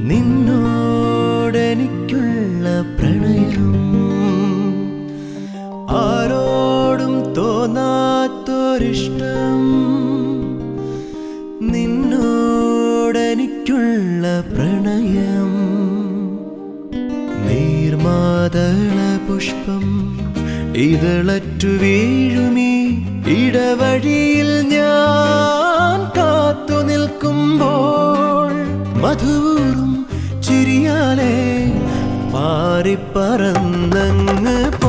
നിന്നോടെനിക്കുള്ള പ്രണയം ആരോടും തോന്നാത്തൊരിഷ്ടം നിന്നോടെനിക്കുള്ള പ്രണയം നീർമാതള പുഷ്പം ഇതളറ്റു വീഴുമീ ഇടവഴിയിൽ ഞാൻ കാത്തു നിൽക്കുമ്പോൾ മധുവൂറും ചിരിയാലെ പാറിപ്പറന്നങ്ങ്